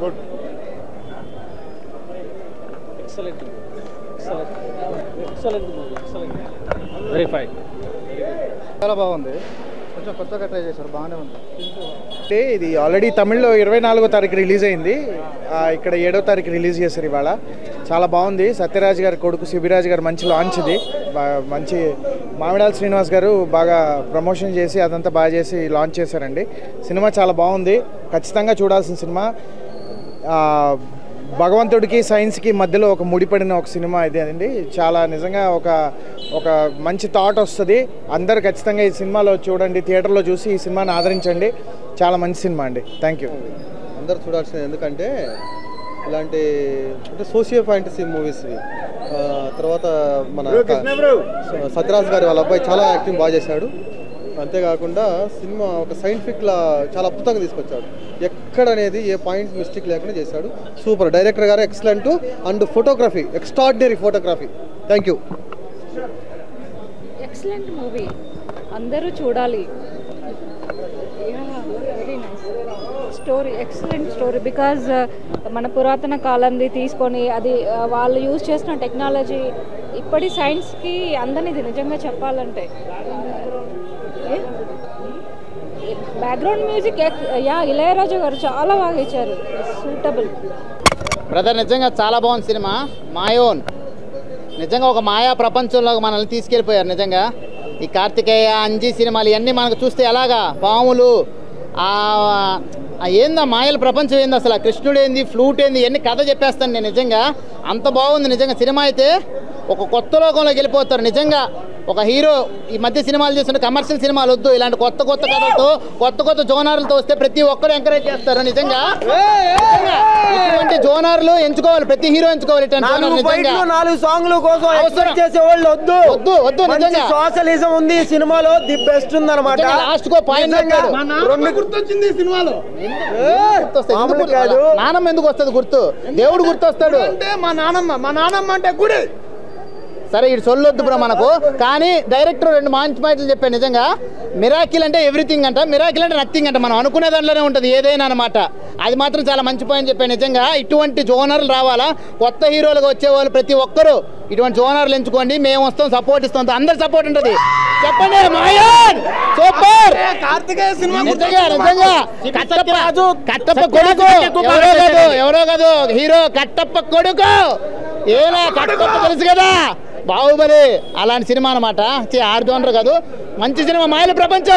Good excellent excellent excellent movie excellent very fine చాలా బాగుంది కొంచెం కొత్తగా ట్రై చేశారు బాగానే ఉంది అంటే ఇది ఆల్రెడీ తమిళ్లో ఇరవై నాలుగో తారీఖు రిలీజ్ అయింది ఆ, ఇక్కడ ఏడో తారీఖు రిలీజ్ చేశారు ఇవాళ చాలా బాగుంది సత్యరాజ్ గారి కొడుకు శిబిరాజ్ గారు మంచి లాంచ్ ఇది బా- మంచి మామిడాల శ్రీనివాస్ గారు బాగా ప్రమోషన్ చేసి అదంతా బాగా చేసి లాంచ్ చేశారండి సినిమా చాలా బాగుంది ఖచ్చితంగా చూడాల్సిన సినిమా ఆ, భగవంతుడికి సైన్స్కి మధ్యలో ఒక ముడిపడిన ఒక సినిమా ఇది అండి చాలా నిజంగా ఒక ఒక మంచి థాట్ వస్తుంది అందరు ఖచ్చితంగా ఈ సినిమాలో చూడండి థియేటర్లో చూసి ఈ సినిమాని ఆదరించండి చాలా మంచి సినిమా అండి థ్యాంక్ యూ అందరు చూడాల్సింది ఎందుకంటే ఇలాంటి అంటే సోషియో ఫ్యాంటసీ మూవీస్ తర్వాత మన స- సత్యరాజ్ గారి వాళ్ళ అబ్బాయి చాలా యాక్టింగ్ బాగా చేశాడు అంతేకాకుండా సినిమా ఒక సైంటిఫిక్ లా చాలా అద్భుతంగా తీసుకొచ్చాడు ఎక్కడ అనేది ఏ పాయింట్ మిస్టేక్ లేకుండా చేశాడు సూపర్ డైరెక్టర్ గారు excellent and photography extraordinary photography thank you excellent movie అందరూ చూడాలి very nice story excellent story because మన పురాతన కాలంది తీసుకొని అది ఆ, వాళ్ళు యూజ్ చేసిన టెక్నాలజీ ఇప్పటి సైన్స్కి అందనిది నిజంగా చెప్పాలంటే బ్యాక్గ్రౌండ్ మ్యూజిక్ యా ఇళయరాజా గారు చాలా బాగా ఇచ్చారు సూటబుల్ బ్రదర్ నిజంగా చాలా బాగుంది సినిమా మాయోన్ నిజంగా ఒక మాయా ప్రపంచంలోకి మనల్ని తీసుకెళ్ళిపోయారు నిజంగా ఈ కార్తికేయ అంజీ సినిమాలు ఇవన్నీ మనకు చూస్తే ఎలాగా పాములు ఆ ఆ ఏందా మాయల ప్రపంచం ఏంది అసలు ఆ కృష్ణుడు ఏంది ఫ్లూట్ ఏంది ఇవన్నీ కథ చెప్పేస్తాను నేను నిజంగా అంత బాగుంది నిజంగా సినిమా అయితే ఒక కొత్త లోకంలోకి వెళ్ళిపోతారు నిజంగా ఒక హీరో ఈ మధ్య సినిమాలు చేస్తున్న కమర్షియల్ సినిమాలు వద్దు ఇలాంటి కొత్త కొత్త కథలతో కొత్త కొత్త జోనార్లతో వస్తే ప్రతి ఒక్కరు ఎంకరేజ్ చేస్తారు నిజంగా నిజంగా. ఇటువంటి జోనార్లు ఎంచుకోవాలి ప్రతి హీరో ఎంచుకోవాలి ఇట్లాంటి జోనర్ నాలుగు నిజంగా ఫైట్లు నాలుగు సాంగ్లు కోసం అవసరం. ఎక్స్పెక్ట్ చేసే వాళ్ళు వద్దు వద్దు, వద్దు, మంచి నిజంగా. సోషలిజం ఉంది ఈ సినిమాలో ది బెస్ట్ ఉందన్నమాట నిజంగా లాస్ట్ కో పాయింట్ నిజంగా. పెట్టాడు. రెండు గుర్తొచ్చింది ఈ సినిమాలో గుర్తొస్తాయి. ఎందుకు మామూలు గుర్తు- కాదు. నానమ్మ ఎందుకు వస్తుంది గుర్తు దేవుడు గుర్తొస్తాడు అంటే మా నానమ్మ మా నానమ్మ అంటే గుడి సరే ఇటు సొల్లొద్దు బ్రో మనకు కానీ డైరెక్టర్ రెండు మంచి మాటలు చెప్పాడు నిజంగా మిరాకిల్ అంటే ఎవ్రీథింగ్ అంట మిరాకిల్ అంటే నథింగ్ అంట మనం అనుకునే దాంట్లోనే ఉంటుంది ఏదైనా అనమాట అది మాత్రం చాలా మంచి పాయింట్ చెప్పాడు నిజంగా ఇటువంటి జోనర్లు రావాలా కొత్త హీరోలుగా వచ్చేవాళ్ళు ప్రతి ఒక్కరూ ఇటువంటి జోనర్లు ఎంచుకోండి మేము వస్తాం సపోర్ట్ ఇస్తాం అందరి సపోర్ట్ ఉంటుంది చెప్పండి మాయన్ సూపర్ కార్తికేయ సినిమా నిజంగా నిజంగా కట్టప్ప కట్టప్ప కొడుకు ఎవరో కాదు ఎవరో కాదు హీరో కట్టప్ప కొడుకు ఏలా కట్టప్ప తెలుసు కదా బాహుబలి అలాంటి సినిమా అనమాట ఆరు జోనర్ కాదు మంచి సినిమా మాయల ప్రపంచం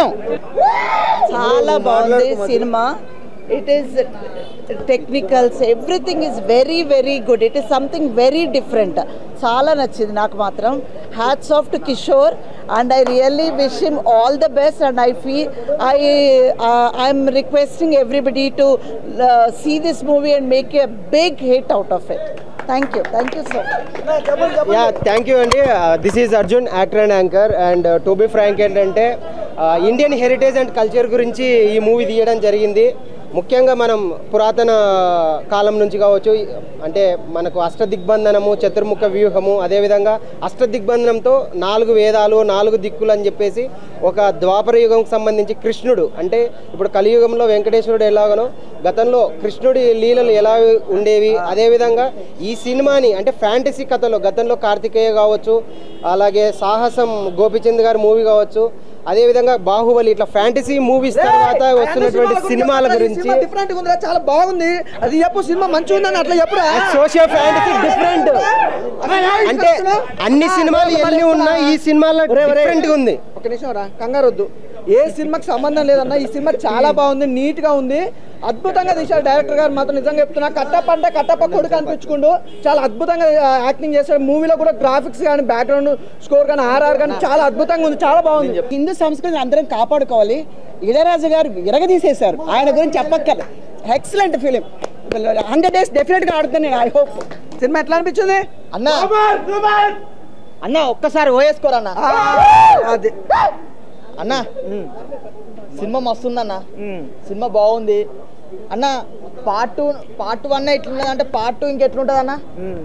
చాలా బాగుంది సినిమా it is technicals everything is very very good it is something very different చాలా నచ్చింది నాకు మాత్రం hats off to Kishore and I really wish him all the best and I feel I I'm requesting everybody to see this movie and make a big hit out of it thank you thank you so much yeah thank you అండి this is Arjun actor and anchor and to be frank ఏంటంటే Indian heritage and culture గురించి ఈ movie తీయడం జరిగింది ముఖ్యంగా మనం పురాతన కాలం నుంచి కావచ్చు అంటే మనకు అష్టదిగ్బంధనము చతుర్ముఖ వ్యూహము అదేవిధంగా అష్టదిగ్బంధనంతో నాలుగు వేదాలు నాలుగు దిక్కులు అని చెప్పేసి ఒక ద్వాపర యుగంకి సంబంధించి కృష్ణుడు అంటే ఇప్పుడు కలియుగంలో వెంకటేశ్వరుడు ఎలాగనో గతంలో కృష్ణుడి లీలలు ఎలా ఉండేవి అదేవిధంగా ఈ సినిమాని అంటే ఫ్యాంటసీ కథలో గతంలో కార్తికేయ కావచ్చు అలాగే సాహసం గోపిచంద్ గారి మూవీ కావచ్చు అదేవిధంగా బాహుబలి ఇట్లా ఫ్యాంటసీ మూవీస్ తర్వాత వస్తున్నటువంటి సినిమాల గురించి డిఫరెంట్ ఉందిరా చాలా బాగుంది అది చెప్పు సినిమా మంచిగా ఉందని అట్లా చెప్పురా సోషియల్ ఫ్యాంటసీ డిఫరెంట్ అంటే అన్ని సినిమాలు ఎన్ని ఉన్నా ఈ సినిమాలో డిఫరెంట్ ఉంది ఒక నిమిషం రా కంగారు వద్దు ఏ సినిమాకి సంబంధం లేదన్న ఈ సినిమా చాలా బాగుంది నీట్ గా ఉంది అద్భుతంగా తీశారు డైరెక్టర్ గారు మాత్రం నిజంగా చెప్తున్నా కట్టప్ప అంటే కట్టప్ప కొడుకు అనిపించుకుంటూ చాలా అద్భుతంగా యాక్టింగ్ చేశాడు మూవీలో కూడా గ్రాఫిక్స్ కానీ బ్యాక్గ్రౌండ్ స్కోర్ కానీ ఆర్ఆర్ కానీ చాలా అద్భుతంగా ఉంది చాలా బాగుంది హిందూ సంస్కృతిని అందరం కాపాడుకోవాలి ఇళయరాజు గారు విరగదీసేశారు ఆయన గురించి చెప్పక్కర్లే excellent film hundred days definite గా ఆడుతాను నేను ఐ హోప్ సినిమా ఎట్లా అనిపించింది అన్న అన్న ఒక్కసారి ఓయేసుకోరన్న అది అన్న సినిమా మస్తుందన్న సినిమా బాగుంది అన్న పార్ట్ టూ పార్ట్ వన్ ఎట్లున్నది అంటే పార్ట్ టూ ఇంకెట్లుంటది అన్న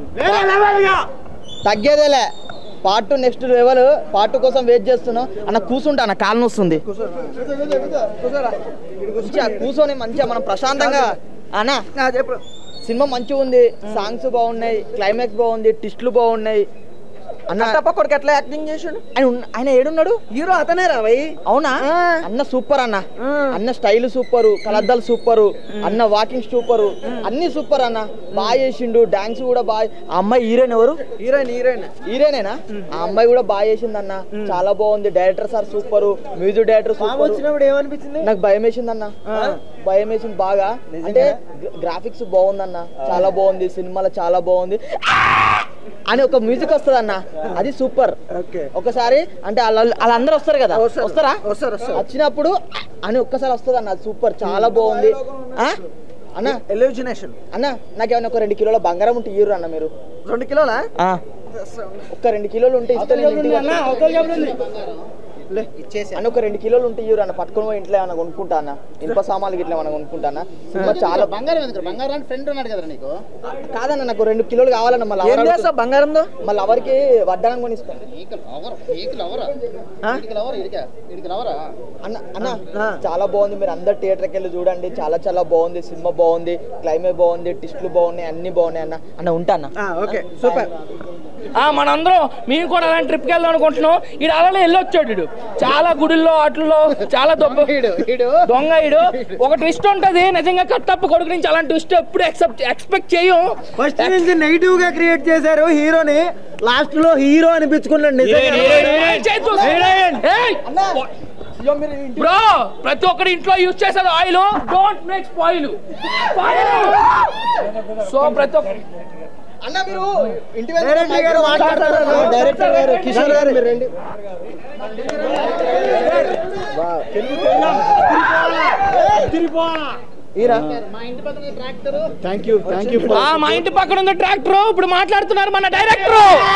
తగ్గేదేలే part two next level part two కోసం వెయిట్ చేస్తున్నాం అన్న కూర్చుంటా అన్న కాలు నొస్తుంది మంచిగా కూర్చొని మంచిగా మనం ప్రశాంతంగా అన్నా చెప్పు సినిమా మంచిగా ఉంది సాంగ్స్ బాగున్నాయి క్లైమాక్స్ బాగుంది ట్విస్ట్లు బాగున్నాయి అన్న కట్టప్ప కొడుకు ఎట్లా యాక్టింగ్ చేసాడు ఆయన ఉన్న- ఆయన ఏడున్నాడు హీరో అతనే రా భయ్ అవునా అన్న సూపర్ అన్న అన్న స్టైల్ సూపర్ కలద్దాలు సూపర్ అన్న వాకింగ్ సూపర్ అన్ని సూపర్ అన్న బాగా చేసిండు డాన్స్ కూడా బాగా ఆ అమ్మాయి హీరోయిన్ ఎవరు హీరోయిన్ హీరోయిన్ హీరోయినేనా ఆ అమ్మాయి కూడా బాగా చేసింది అన్న చాలా బాగుంది director sir super music director super వచ్చినప్పుడు ఏమనిపించింది నాకు భయం వేసింది అన్న భయం వేసింది బాగా అంటే గ్రాఫిక్స్ బాగుందన్న చాలా బాగుంది సినిమాలో చాలా బాగుంది అని ఒక మ్యూజిక్ వస్తుంది అన్న అది సూపర్ ఓకే ఒకసారి అంటే వాళ్ళ- వాళ్ళందరూ వస్తారు కదా వస్తారు. వస్తారా వస్తారు, వస్తారు. వచ్చినప్పుడు అని ఒక్కసారి వస్తుంది అన్న సూపర్ చాలా బాగుంది ఆ? అన్న ఎల్యూజినేషన్ అన్న నాకేమైనా ఒక రెండు కిలోల బంగారం ఉంటే ఇయ్యరు అన్న మీరు రెండు కిలోలా ఆ. ఒక్క రెండు కిలోలు ఉంటే ఇస్తే నేను ఇంటికి అన్న ఒక రెండు కిలోలు ఉంటే ఇయ్యరు అన్న పట్టుకొని పోయి ఇంట్లో ఏమైనా కొనుక్కుంటా అన్న ఇనుప సామాన్లు ఇట్లా ఏమైనా కొనుక్కుంటా అన్న సినిమా చాలా బంగారం ఎందుకు బంగారం ఫ్రెండ్ ఉన్నాడు కదా నీకు కాదన్న నాకు రెండు కిలోలు కావాలన్న మళ్ళీ ఏం చేస్తావు బంగారంతో మళ్ళీ ఎవరికి వడ్డానం కొనిస్తాను అన్న అన్న చాలా బాగుంది మీరు అందరు థియేటర్కి వెళ్ళి చూడండి చాలా చాలా బాగుంది సినిమా బాగుంది క్లైమేట్ బాగుంది టిస్టులు బాగున్నాయి అన్ని బాగున్నాయి అన్న అన్న ఉంటా అన్న ఓకే సూపర్ ఆ, మనందరం మేము కూడా అలాంటి ట్రిప్కి వెళ్దాం అనుకుంటున్నాం ఈడు అలానే వెళ్ళొచ్చాడు ఈడు చాలా గుడిల్లో వాటిల్లో చాలా దొబ్బ దొంగ ఈడు ఒక ట్విస్ట్ ఉంటది నిజంగా కట్టప్ప కొడుకు నుంచి అలాంటి ట్విస్ట్ ఎప్పుడు ఎక్సెప్ట్ ఎక్స్పెక్ట్ చేయం ఫస్ట్ నుంచి నెగిటివ్ గా క్రియేట్ చేశారు హీరోని లాస్ట్ లో హీరో అనిపించుకున్నాడు బ్రో ప్రతి ఒక్కరి ఇంట్లో యూజ్ చేసేది oil don't make spoil so ప్రతి ఒక్క అన్న మీరు ఇంటి డైరెక్టర్ గారు మాట్లాడతారు డైరెక్టర్ గారు కిషోర్ గారు మీరు రండి థ్యాంక్ యూ థ్యాంక్ యూ ఆ, మా ఇంటి పక్కన ఉంది ట్రాక్టర్ ఇప్పుడు మాట్లాడుతున్నారు మన డైరెక్టర్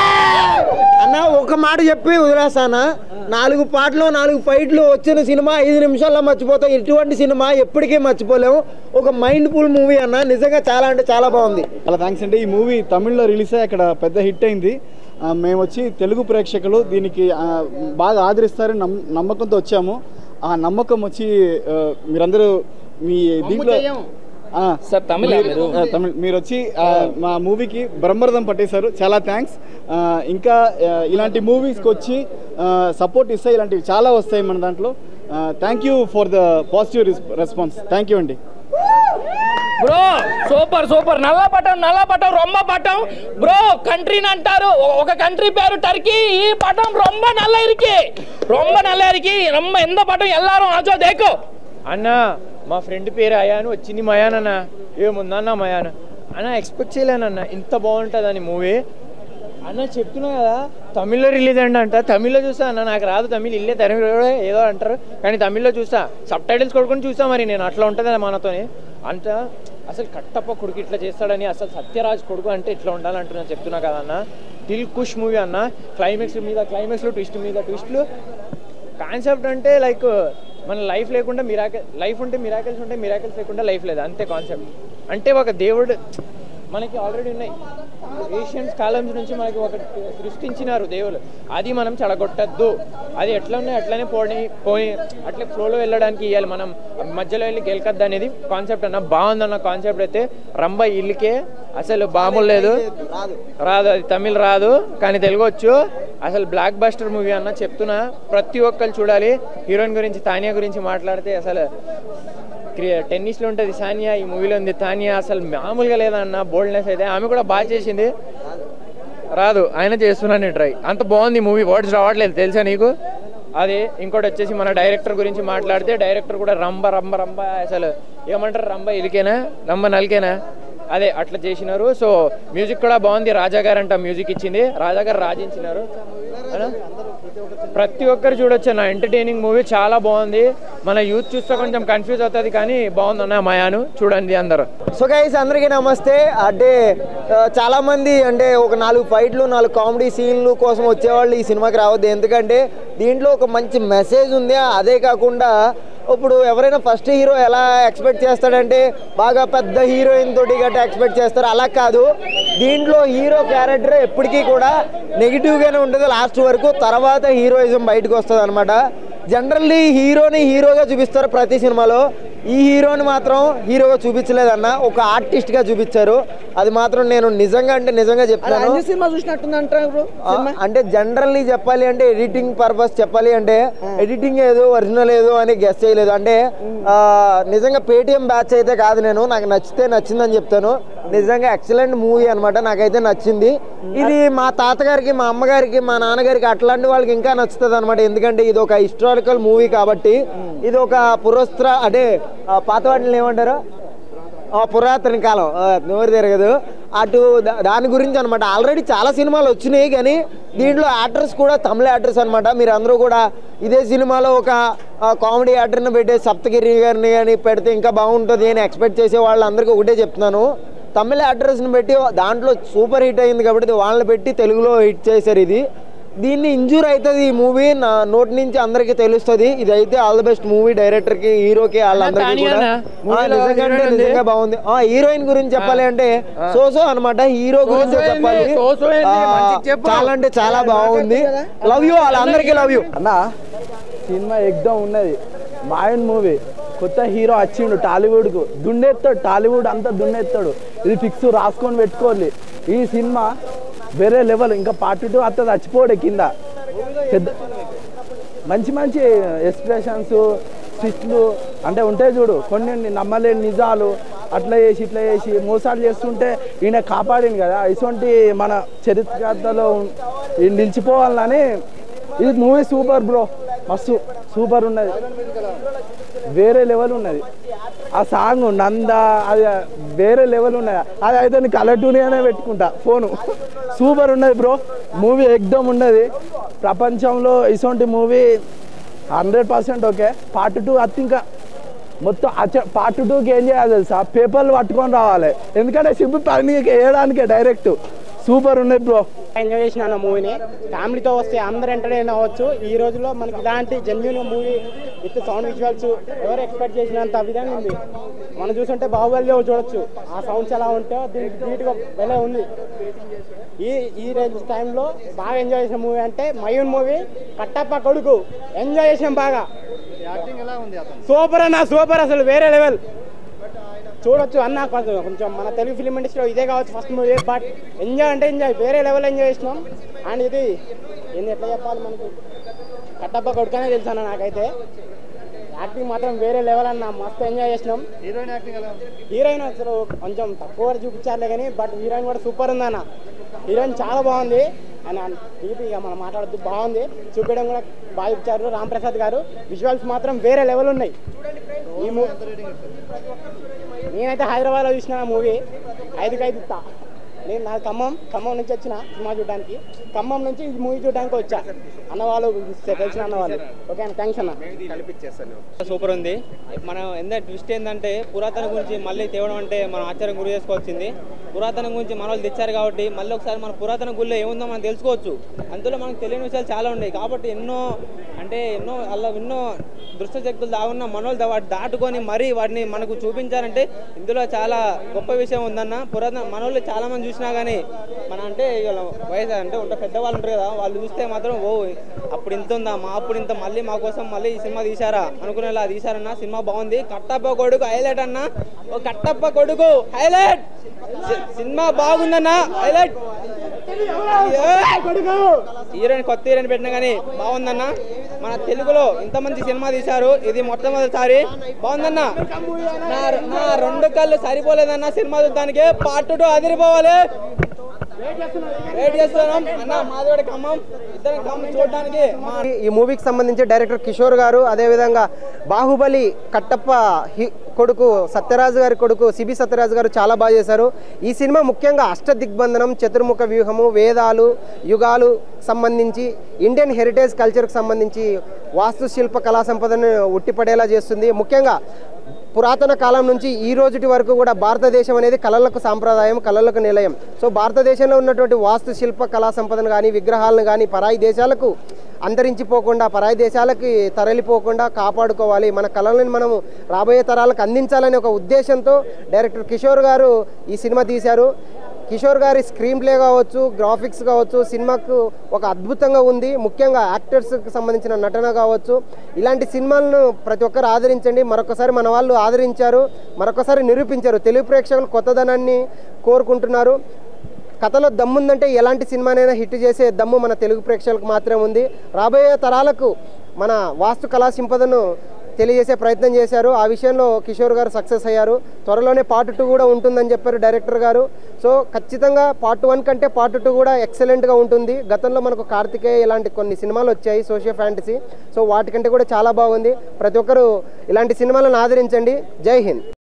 అన్న ఒక మాట చెప్పి వదిలేస్తానా నాలుగు పాటలు నాలుగు ఫైట్లు వచ్చిన సినిమా ఐదు నిమిషాల్లో మర్చిపోతాం ఇటువంటి సినిమా ఎప్పటికీ మర్చిపోలేము ఒక మైండ్ ఫుల్ మూవీ అన్న నిజంగా చాలా అంటే చాలా బాగుంది చాలా థ్యాంక్స్ అండి ఈ మూవీ తమిళ్లో రిలీజ్ అయ్యి అక్కడ పెద్ద హిట్ అయింది ఆ, మేము వచ్చి తెలుగు ప్రేక్షకులు దీనికి ఆ, బాగా ఆదరిస్తారని నమ్ నమ్మకంతో వచ్చాము ఆ నమ్మకం వచ్చి ఆ, మీరందరూ మీ దీంట్లో ఆ, సార్ తమిళ మీరు- మీరు? ఆ, తమిళ్ మీరు వచ్చి ఆ, మా మూవీకి బ్రహ్మరథం పట్టేశారు చాలా థ్యాంక్స్ ఇంకా ఆ, ఇలాంటి మూవీస్కి వచ్చి సపోర్ట్ ఇస్తాయి ఇలాంటివి చాలా వస్తాయి మన దాంట్లో thank you for the positive response thank you అండి బ్రో సూపర్ సూపర్ నల్ల పటం నల్ల పటం రొమ్మ పటం బ్రో కంట్రీని అంటారు ఒ- ఒక కంట్రీ పేరు టర్కీ ఈ పటం రొమ్మ నల్ల ఇరికి రొమ్మ నల్ల ఇరికి రొమ్మ ఎంత పటం ఎల్లారు ఆచో దేకో అన్న మా ఫ్రెండ్ పేరు అయాను వచ్చింది మయాన్ అన్న ఏముందన్న మయాన్ అన్న ఎక్స్పెక్ట్ చేయలేనన్న ఇంత బాగుంటుందని మూవీ అన్న చెప్తున్నా కదా తమిళ్లో రిలీజ్ అండి అంట తమిళ్లో చూసా అన్న నాకు రాదు తమిళ్ ఇల్లే తమిళ ఏదో అంటారు కానీ తమిళ్లో చూసా సబ్ టైటిల్స్ కొడుకుని చూసా మరి నేను అట్లా ఉంటుంది మనతోని అంత అసలు కట్టప్ప కొడుకు ఇట్లా చేస్తాడని అసలు సత్యరాజ్ కొడుకు అంటే ఇట్లా ఉండాలంటున్నా చెప్తున్నా కదా అన్న దిల్ కుష్ మూవీ అన్న క్లైమాక్స్ మీద క్లైమాక్స్లో ట్విస్ట్ మీద ట్విస్ట్లు కాన్సెప్ట్ అంటే లైక్ మన లైఫ్ లేకుండా మిరాకల్ లైఫ్ ఉంటే మిరాకల్స్ ఉంటే మిరాకల్స్ లేకుండా లైఫ్ లేదు అంతే కాన్సెప్ట్ అంటే ఒక దేవుడు మనకి ఆల్రెడీ ఉన్నాయి ఏషియన్స్ కాలమ్స్ నుంచి మనకి ఒక సృష్టించినారు దేవులు అది మనం చెడగొట్టద్దు అది ఎట్లా ఉన్నాయి అట్లనే పోని పోయి అట్లే ఫ్లోలో వెళ్ళడానికి ఇవ్వాలి మనం మధ్యలో వెళ్ళి గెలకద్దు అనేది కాన్సెప్ట్ అన్న బాగుందన్న కాన్సెప్ట్ అయితే రంబ ఇల్లుకే అసలు బాములు లేదు రాదు అది తమిళ్ రాదు కానీ తెలుగు వచ్చు అసలు బ్లాక్ బస్టర్ మూవీ అన్న చెప్తున్నా ప్రతి ఒక్కరు చూడాలి హీరోయిన్ గురించి తానియా గురించి మాట్లాడితే అసలు టెన్నిస్లో ఉంటుంది సానియా ఈ మూవీలో ఉంది తానియా అసలు మామూలుగా లేదన్న బోల్డ్నెస్ అయితే ఆమె కూడా బాగా చేసింది రాదు ఆయన చేస్తున్నాను ట్రై అంత బాగుంది మూవీ వర్డ్స్ రావట్లేదు తెలుసా నీకు అది ఇంకోటి వచ్చేసి మన డైరెక్టర్ గురించి మాట్లాడితే డైరెక్టర్ కూడా రంబ రంబ రంబ అసలు ఏమంటారు రంబ ఇలికేనా రంబ నలికేనా అదే అట్లా చేసినారు సో మ్యూజిక్ కూడా బాగుంది రాజా గారు అంట మ్యూజిక్ ఇచ్చింది రాజా గారు రాజించినారు అవునా? ప్రతి ఒక్కరు చూడొచ్చు అన్న ఎంటర్టైనింగ్ మూవీ చాలా బాగుంది మన యూత్ చూస్తే కొంచెం కన్ఫ్యూజ్ అవుతుంది కానీ బాగుందన్న మయాను చూడండి అందరూ సో గైస్ అందరికీ నమస్తే అంటే ఆ, చాలా మంది అంటే ఒక నాలుగు ఫైట్లు నాలుగు కామెడీ సీన్లు కోసం వచ్చేవాళ్ళు ఈ సినిమాకి రావద్దు ఎందుకంటే దీంట్లో ఒక మంచి మెసేజ్ ఉంది అదే కాకుండా ఇప్పుడు ఎవరైనా ఫస్ట్ హీరో ఎలా ఎక్స్పెక్ట్ చేస్తాడంటే బాగా పెద్ద హీరోయిన్ తోటి గట్రా ఎక్స్పెక్ట్ చేస్తారు అలా కాదు దీంట్లో హీరో క్యారెక్టర్ ఎప్పటికీ కూడా నెగిటివ్గానే ఉంటుంది లాస్ట్ వరకు తర్వాత హీరోయిజం బయటకు వస్తుంది అనమాట జనరల్లీ హీరోని హీరోగా చూపిస్తారు ప్రతి సినిమాలో ఈ హీరోని మాత్రం హీరోగా చూపించలేదన్న ఒక ఆర్టిస్ట్ గా చూపించారు అది మాత్రం నేను నిజంగా అంటే నిజంగా చెప్తాను అన్ని సినిమా చూసినట్టుంది అంటారు బ్రో ఆ, అంటే జనరల్లీ చెప్పాలి అంటే ఎడిటింగ్ పర్పస్ చెప్పాలి అంటే ఎడిటింగ్ ఏదో ఒరిజినల్ ఏదో అని గెస్ చేయలేదు అంటే ఆ, నిజంగా పేటిఎం బ్యాచ్ అయితే కాదు నేను నాకు నచ్చితే నచ్చిందని చెప్తాను నిజంగా ఎక్సలెంట్ మూవీ అన్నమాట నాకైతే నచ్చింది ఇది మా తాతగారికి మా అమ్మగారికి మా నాన్నగారికి అట్లాంటి వాళ్ళకి ఇంకా నచ్చుతుంది అనమాట ఎందుకంటే ఇది ఒక హిస్టారికల్ మూవీ కాబట్టి ఇది ఒక పురస్త్ర అంటే ఆ, పాత వాటిని ఏమంటారు ఆ, పురాతన కాలం ఆ, నోరు తిరగదు అటు దా- దాని గురించి అనమాట ఆల్రెడీ చాలా సినిమాలు వచ్చినాయి కానీ దీంట్లో యాక్టర్స్ కూడా తమిళ యాక్టర్స్ అనమాట మీరు అందరూ కూడా ఇదే సినిమాలో ఒక కామెడీ యాక్టర్ని పెట్టే సప్తగిరి గారిని కానీ పెడితే ఇంకా బాగుంటుంది అని ఎక్స్పెక్ట్ చేసే వాళ్ళందరికీ ఒకటే చెప్తున్నాను తమిళ యాక్టర్స్ని పెట్టి దాంట్లో సూపర్ హిట్ అయింది కాబట్టి వాళ్ళని పెట్టి తెలుగులో హిట్ చేశారు ఇది దీన్ని ఇంజూర్ అవుతుంది ఈ మూవీ నా నోటి నుంచి అందరికీ తెలుస్తుంది ఇది అయితే all the best movie director కి హీరోకి వాళ్ళందరికీ కూడా తానియా? ఆ, మూవీలో నిజంగా అంటే హీరోయిన్ ఉంది? నిజంగా బాగుంది ఆ హీరోయిన్ గురించి చెప్పాలి అంటే సోసో అన్నమాట హీరో గురించి సోసో చెప్పాలి ఏంది? సోసో ఏంది? ఆ, మంచిగా చెప్పు. చాలా అంటే చాలా బాగుంది లవ్ యూ వాళ్ళందరికీ లవ్ యూ అన్న సినిమా ఎగ్దమ్ ఉన్నది మాయన్ మూవీ కొత్త హీరో వచ్చిండు టాలీవుడ్కు దుండెత్తాడు టాలీవుడ్ అంతా దుండెత్తాడు ఇది ఫిక్స్ రాసుకొని పెట్టుకోవాలి ఈ సినిమా వేరే లెవెల్ ఇంకా పార్ట్ టూ అత్త చచ్చిపోడే కింద పెద్ద మంచి మంచి ఎక్స్ప్రెషన్స్ స్టిచ్లు అంటే ఉంటాయి చూడు కొన్ని నమ్మలేని నిజాలు అట్లా చేసి ఇట్లా చేసి మోసాలు చేస్తుంటే ఈయన కాపాడింది కదా ఇటువంటి మన చరిత్రలో ఈ నిలిచిపోవాలని ఇది మూవీ సూపర్ బ్రో మస్తు సూపర్ ఉన్నది వేరే లెవెల్ ఉన్నది ఆ సాంగ్ నంద అది వేరే లెవెల్ ఉన్నది అది అయితే నీకు కలర్టూనే పెట్టుకుంటా ఫోను సూపర్ ఉన్నది బ్రో మూవీ ఎగ్దమ్ ఉన్నది ప్రపంచంలో ఇటువంటి movie hundred percent okay part two అత్త ఇంకా మొత్తం పార్ట్ టూకి ఏం చేయాలి తెలుసా పేపర్లు పట్టుకొని రావాలి ఎందుకంటే సిబ్బు పని వేయడానికే డైరెక్ట్ సూపర్ ఉన్నది బ్రో ఎంజాయ్ చేసిన అన్న మూవీని ఫ్యామిలీతో వస్తే అందరు ఎంటర్టైన్ అవ్వచ్చు ఈ రోజుల్లో మనకి ఇలాంటి genuine movie with sound visuals ఎవరు ఎక్స్పెక్ట్ చేసినంత విధంగా ఉంది మనం చూసుంటే బాహుబలిలో చూడొచ్చు ఆ సౌండ్స్ ఎలా ఉంటే దీనికి ధీటుగా వెళ్ళే ఉంది ఈ ఈ రేంజ్ టైంలో బాగా ఎంజాయ్ చేసిన మూవీ అంటే మయూన్ మూవీ కట్టప్ప కొడుకు ఎంజాయ్ చేసాం బాగా సూపర్ అన్న సూపర్ అసలు వేరే లెవెల్ చూడొచ్చు అన్న కొంచెం కొంచెం మన తెలుగు ఫిలిం ఇండస్ట్రీలో ఇదే కావచ్చు ఫస్ట్ మూవీ బట్ ఎంజాయ్ అంటే ఎంజాయ్ వేరే లెవెల్ ఎంజాయ్ చేసినాం అండ్ ఇది ఏంది ఎట్లా చెప్పాలి మనకి కట్టప్ప కొడుకనే తెలుసు అన్న నాకైతే యాక్టింగ్ మాత్రం వేరే లెవెల్ అన్న మస్తు ఎంజాయ్ చేసినాం హీరోయిన్ యాక్టింగ్ హీరోయిన్ అసలు కొంచెం తక్కువ చూపించారులే కానీ బట్ హీరోయిన్ కూడా సూపర్ ఉందన్న హీరోయిన్ చాలా బాగుంది అని డీపీ ఇక మనం మాట్లాడద్దు బాగుంది చూపించడం కూడా బాగా ఇచ్చారు రామ్ ప్రసాద్ గారు విజువల్స్ మాత్రం వేరే లెవెల్ ఉన్నాయి ఈ మూ నేనైతే హైదరాబాద్లో చూసిన మూవీ ఐదుకి ఐదు ఇస్తా నేను నా ఖమ్మం ఖమ్మం నుంచి వచ్చిన సినిమా చూడడానికి ఖమ్మం నుంచి ఈ మూవీ చూడడానికి వచ్చా అన్న వాళ్ళు తెలిసిన అన్న వాళ్ళు ఓకే అన్న థ్యాంక్స్ అన్న సూపర్ ఉంది మనం ఎంత ట్విస్ట్ ఏంటంటే పురాతన గురించి మళ్ళీ తేవడం అంటే మనం ఆశ్చర్యం గురి చేసుకోవాల్సింది పురాతన గురించి మన వాళ్ళు తెచ్చారు కాబట్టి మళ్ళీ ఒకసారి మన పురాతన గుళ్ళో ఏముందో మనం తెలుసుకోవచ్చు అందులో మనకు తెలియని విషయాలు చాలా ఉన్నాయి కాబట్టి ఎన్నో అంటే ఎన్నో అలా ఎన్నో దృష్ట శక్తులు దాగున్న మనోళ్ళు వాటి దాటుకొని మరీ వాటిని మనకు చూపించారంటే ఇందులో చాలా గొప్ప విషయం ఉందన్న పురాతన మనోళ్ళు చాలా మంది చూసినా కానీ మన అంటే వీళ్ళ వయసు అంటే ఉంటే పెద్దవాళ్ళు ఉంటారు కదా వాళ్ళు చూస్తే మాత్రం ఓ అప్పుడు ఇంత ఉందా మా అప్పుడు ఇంత మళ్ళీ మా కోసం మళ్ళీ ఈ సినిమా తీశారా అనుకునేలా తీశారన్న సినిమా బాగుంది కట్టప్ప కొడుకు హైలైట్ అన్న ఓ కట్టప్ప కొడుకు హైలైట్ సినిమా బాగుందన్న హైలైట్ హీరోయిన్ కొత్త హీరోయిన్ పెట్టినా కానీ బాగుందన్న మన తెలుగులో ఇంత మంచి సినిమా తీశారు ఇది మొట్టమొదటిసారి బాగుందన్న నా నా రెండు కళ్ళు సరిపోలేదన్న సినిమా చూడడానికి పార్ట్ టూ అదిరిపోవాలి వెయిట్ చేస్తున్నాం అన్న మాది కూడా ఖమ్మం ఇద్దరం ఖమ్మం చూడడానికి మా ఈ మూవీకి సంబంధించి డైరెక్టర్ కిషోర్ గారు అదేవిధంగా బాహుబలి కట్టప్ప హి- కొడుకు సత్యరాజు గారి కొడుకు సిబి సత్యరాజు గారు చాలా బాగా చేశారు ఈ సినిమా ముఖ్యంగా అష్ట దిగ్బంధనం చతుర్ముఖ వ్యూహము వేదాలు యుగాలు సంబంధించి ఇండియన్ హెరిటేజ్ కల్చర్కి సంబంధించి వాస్తుశిల్ప కళా సంపదను ఉట్టిపడేలా చేస్తుంది ముఖ్యంగా పురాతన కాలం నుంచి ఈ రోజుటి వరకు కూడా భారతదేశం అనేది కళలకు సాంప్రదాయం కళలకు నిలయం సో భారతదేశంలో ఉన్నటువంటి వాస్తుశిల్ప కళా సంపదను కానీ విగ్రహాలను కానీ పరాయి దేశాలకు అంతరించిపోకుండా పరాయి దేశాలకి తరలిపోకుండా కాపాడుకోవాలి మన కళలను మనము రాబోయే తరాలకు అందించాలనే ఒక ఉద్దేశంతో డైరెక్టర్ కిషోర్ గారు ఈ సినిమా తీశారు కిషోర్ గారి స్క్రీన్ ప్లే కావచ్చు గ్రాఫిక్స్ కావచ్చు సినిమాకు ఒక అద్భుతంగా ఉంది ముఖ్యంగా యాక్టర్స్కి సంబంధించిన నటన కావచ్చు ఇలాంటి సినిమాలను ప్రతి ఒక్కరు ఆదరించండి మరొకసారి మన వాళ్ళు ఆదరించారు మరొకసారి నిరూపించారు తెలుగు ప్రేక్షకులు కొత్తదనాన్ని కోరుకుంటున్నారు కథలో దమ్ముందంటే ఎలాంటి సినిమానైనా హిట్ చేసే దమ్ము మన తెలుగు ప్రేక్షకులకు మాత్రమే ఉంది రాబోయే తరాలకు మన వాస్తు కళా సంపదను తెలియజేసే ప్రయత్నం చేశారు ఆ విషయంలో కిషోర్ గారు సక్సెస్ అయ్యారు త్వరలోనే పార్ట్ టూ కూడా ఉంటుందని చెప్పారు డైరెక్టర్ గారు సో ఖచ్చితంగా పార్ట్ వన్ కంటే పార్ట్ టూ కూడా ఎక్సలెంట్గా ఉంటుంది గతంలో మనకు కార్తికేయ ఇలాంటి కొన్ని సినిమాలు వచ్చాయి సోషియో ఫ్యాంటసీ సో వాటికంటే కూడా చాలా బాగుంది ప్రతి ఒక్కరూ ఇలాంటి సినిమాలను ఆదరించండి జై హింద్